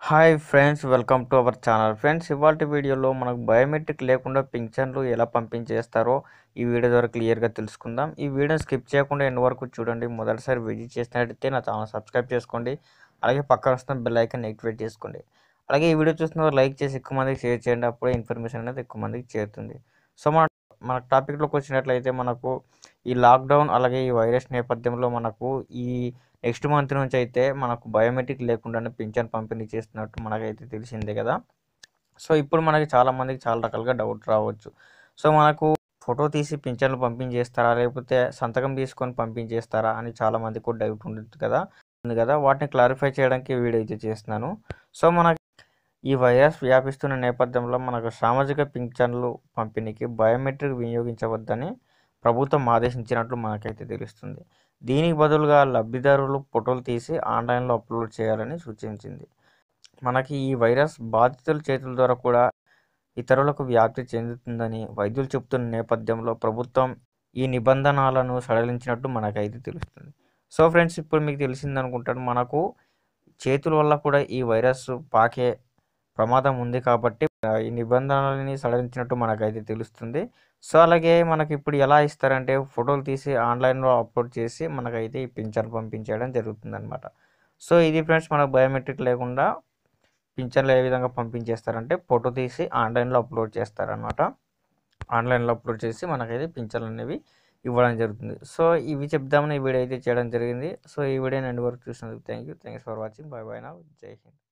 hi friends welcome to our channel friends ఇవాళ వీడియోలో మనకు బయోమెట్రిక్ లేకుండా పింఛన్లు ఎలా పంపించేస్తారో ఈ వీడియో ద్వారా క్లియర్గా తెలుసుకుందాం ఈ వీడియోని స్కిప్ చేయకుండా ఎండ్ వరకు చూడండి మొదటిసారి విజిట్ చేసినట్టయితే నా ఛానల్ సబ్స్క్రైబ్ చేసుకోండి అలాగే పక్కన వస్తున్న బెల్ ఐకాన్ యాక్టివేట్ చేసుకోండి అలాగే ఈ వీడియో చూస్తున్న వారు లైక్ చేసి ఎక్కువ మందికి షేర్ చేయండి అప్పుడే ఇన్ఫర్మేషన్ అనేది ఎక్కువ మందికి చేరుతుంది సో మన మన టాపిక్లోకి వచ్చినట్లయితే మనకు ఈ లాక్డౌన్ అలాగే ఈ వైరస్ నేపథ్యంలో మనకు ఈ నెక్స్ట్ మంత్ నుంచి అయితే మనకు బయోమెట్రిక్ లేకుండానే పింఛన్ పంపిణీ చేస్తున్నట్టు మనకైతే తెలిసిందే కదా సో ఇప్పుడు మనకి చాలా మందికి చాలా రకాలుగా డౌట్ రావచ్చు సో మనకు ఫోటో తీసి పింఛన్లు పంపించేస్తారా లేకపోతే సంతకం తీసుకొని పంపించేస్తారా అని చాలా మందికి కూడా డౌట్ ఉంటుంది కదా ఉంది కదా వాటిని క్లారిఫై చేయడానికి ఈ వీడియో అయితే చేస్తున్నాను సో మనకి ఈ వైరస్ వ్యాపిస్తున్న నేపథ్యంలో మనకు సామాజిక పింఛన్లు పంపిణీకి బయోమెట్రిక్ వినియోగించవద్దని ప్రభుత్వం ఆదేశించినట్లు మనకైతే తెలుస్తుంది దీనికి బదులుగా లబ్ధిదారులు ఫోటోలు తీసి ఆన్లైన్లో అప్లోడ్ చేయాలని సూచించింది మనకి ఈ వైరస్ బాధితుల చేతుల ద్వారా కూడా ఇతరులకు వ్యాప్తి చెందుతుందని వైద్యులు చెబుతున్న నేపథ్యంలో ప్రభుత్వం ఈ నిబంధనలను సడలించినట్టు మనకైతే తెలుస్తుంది సో ఫ్రెండ్స్ ఇప్పుడు మీకు తెలిసింది అనుకుంటాను మనకు చేతుల వల్ల కూడా ఈ వైరస్ పాకే ప్రమాదం ఉంది కాబట్టి ఆ, ఈ నిబంధనలని సడలించినట్టు మనకైతే తెలుస్తుంది సో అలాగే మనకి ఇప్పుడు ఎలా ఇస్తారంటే ఫోటోలు తీసి ఆన్లైన్లో అప్లోడ్ చేసి మనకైతే ఈ పింఛన్ పంపించేయడం జరుగుతుంది అనమాట సో ఇది ఫ్రెండ్స్ మనకు బయోమెట్రిక్ లేకుండా పింఛన్లు ఏ విధంగా పంపించేస్తారంటే ఫోటో తీసి ఆన్లైన్లో అప్లోడ్ చేస్తారనమాట ఆన్లైన్లో అప్లోడ్ చేసి మనకైతే పింఛన్లు అనేవి ఇవ్వడం జరుగుతుంది సో ఇవి చెప్దామని ఈ వీడియో అయితే చేయడం జరిగింది సో ఈ వీడియో నేను వరకు చూసినందుకు thank you thanks for watching bye bye నా జై హింద్